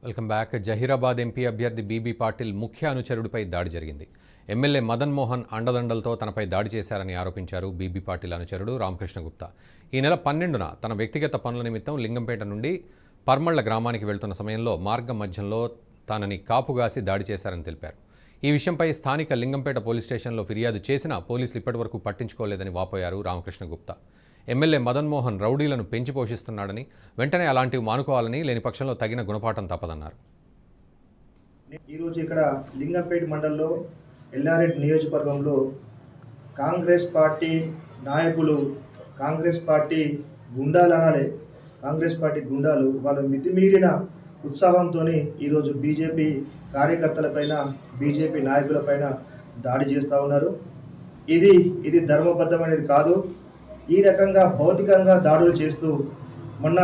welcome back Zaheerabad MP అభ్యర్థి BB Patil ముఖ్య అనుచరుడిపై దాడి జరిగింది ఎమ్మెల్యే మదన్ మోహన్ అండదండలతో తనపై దాడి చేశారని ఆరోపించారు బీబీ పాటిల్ అనుచరుడు రామకృష్ణ గుప్తా ఈ నెల పన్నెండున తన వ్యక్తిగత పనుల నిమిత్తం లింగంపేట నుండి పర్మళ్ల గ్రామానికి వెళ్తున్న సమయంలో మార్గం మధ్యంలో తనని కాపుగాసి దాడి చేశారని తెలిపారు ఈ విషయంపై స్థానిక లింగంపేట పోలీస్ స్టేషన్లో ఫిర్యాదు చేసినా పోలీసులు ఇప్పటివరకు పట్టించుకోలేదని వాపోయారు రామకృష్ణ గుప్తా ఎమ్మెల్యే మదన్ మోహన్ రౌడీలను పెంచి పోషిస్తున్నాడని వెంటనే అలాంటివి మానుకోవాలని లేని పక్షంలో తగిన గుణపాఠం తప్పదన్నారు ఈరోజు ఇక్కడ లింగంపేట మండలంలో ఎల్లారెడ్డి నియోజకవర్గంలో కాంగ్రెస్ పార్టీ నాయకులు కాంగ్రెస్ పార్టీ గుండాలు అనాలి కాంగ్రెస్ పార్టీ గుండాలు వాళ్ళ మితిమీరిన ఉత్సాహంతో ఈరోజు బీజేపీ కార్యకర్తలపైన బీజేపీ నాయకులపైన దాడి చేస్తూ ఉన్నారు ఇది ఇది ధర్మబద్ధమైనది కాదు ఈ రకంగా భౌతికంగా దాడులు చేస్తూ మొన్న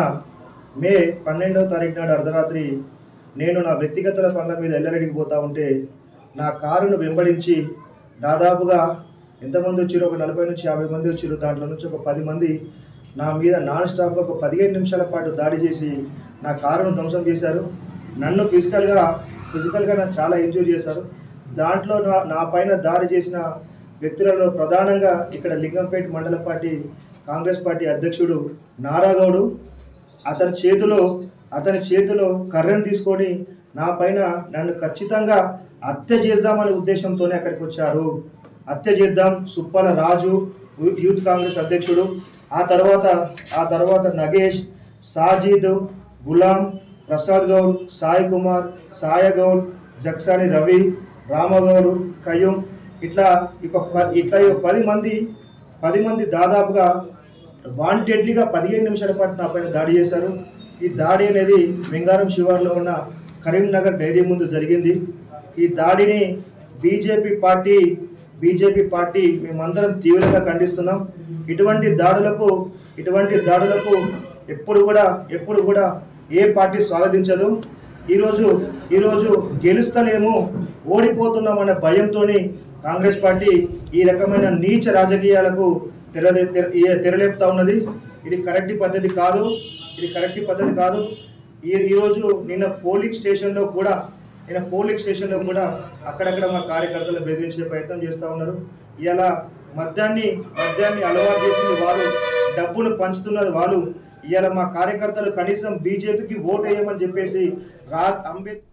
మే పన్నెండవ తారీఖు నాడు అర్ధరాత్రి నేను నా వ్యక్తిగత పనుల మీద ఎల్లరెడ్డికి పోతా ఉంటే నా కారును వెంబడించి దాదాపుగా ఎంతమంది వచ్చారో ఒక నలభై నుంచి యాభై మంది వచ్చారు దాంట్లో నుంచి ఒక పది మంది నా మీద నాన్ స్టాప్గా ఒక పదిహేను నిమిషాల పాటు దాడి చేసి నా కారును ధ్వంసం చేశారు నన్ను ఫిజికల్గా ఫిజికల్గా నన్ను చాలా ఇంజూర్ చేశారు దాంట్లో నా నా పైన దాడి చేసిన వ్యక్తులలో ప్రధానంగా ఇక్కడ లింగంపేట మండల పార్టీ కాంగ్రెస్ పార్టీ అధ్యక్షుడు నారాగౌడు అతని చేతిలో అతని చేతిలో కర్రను తీసుకొని నా పైన నన్ను ఖచ్చితంగా హత్య చేద్దామనే ఉద్దేశంతోనే అక్కడికి వచ్చారు హత్య చేద్దాం సుప్పల రాజు యూ- యూత్ కాంగ్రెస్ అధ్యక్షుడు ఆ తర్వాత ఆ తర్వాత నగేష్ సాజీద్ గులాం ప్రసాద్ గౌడ్ సాయి కుమార్ సాయ గౌడ్ జక్సాని రవి రామగౌడు కయ్యూం ఇట్లా ఇక ప- ఇట్లా ఇక పది మంది పది మంది దాదాపుగా వాంటెడ్లీగా పదిహేను నిమిషాల పాటు నా పైన దాడి చేశారు ఈ దాడి అనేది మెంగారం శివార్లో ఉన్న కరీంనగర్ డైరీ ముందు జరిగింది ఈ దాడిని బీజేపీ పార్టీ బీజేపీ పార్టీ మేమందరం తీవ్రంగా ఖండిస్తున్నాం ఇటువంటి దాడులకు ఇటువంటి దాడులకు ఎప్పుడు కూడా ఎప్పుడు కూడా ఏ పార్టీ స్వాగతించదు ఈరోజు ఈరోజు గెలుస్తలేము ఓడిపోతున్నామనే భయంతో కాంగ్రెస్ పార్టీ ఈ రకమైన నీచ రాజకీయాలకు తెర తెర- ఈ- తెరలేపుతా ఉన్నది ఇది కరెక్ట్ పద్ధతి కాదు ఇది కరెక్ట్ పద్ధతి కాదు ఈ ఈరోజు నిన్న పోలింగ్ స్టేషన్లో కూడా నిన్న పోలింగ్ స్టేషన్లో కూడా అక్కడక్కడ మా కార్యకర్తలు బెదిరించే ప్రయత్నం చేస్తూ ఉన్నారు ఇలా మద్యాన్ని మద్యాన్ని అలవాటు చేసింది వాళ్ళు డబ్బులు పంచుతున్నది వాళ్ళు ఇవాళ మా కార్యకర్తలు కనీసం బీజేపీకి ఓటు వేయమని చెప్పేసి రా అంబేద్కర్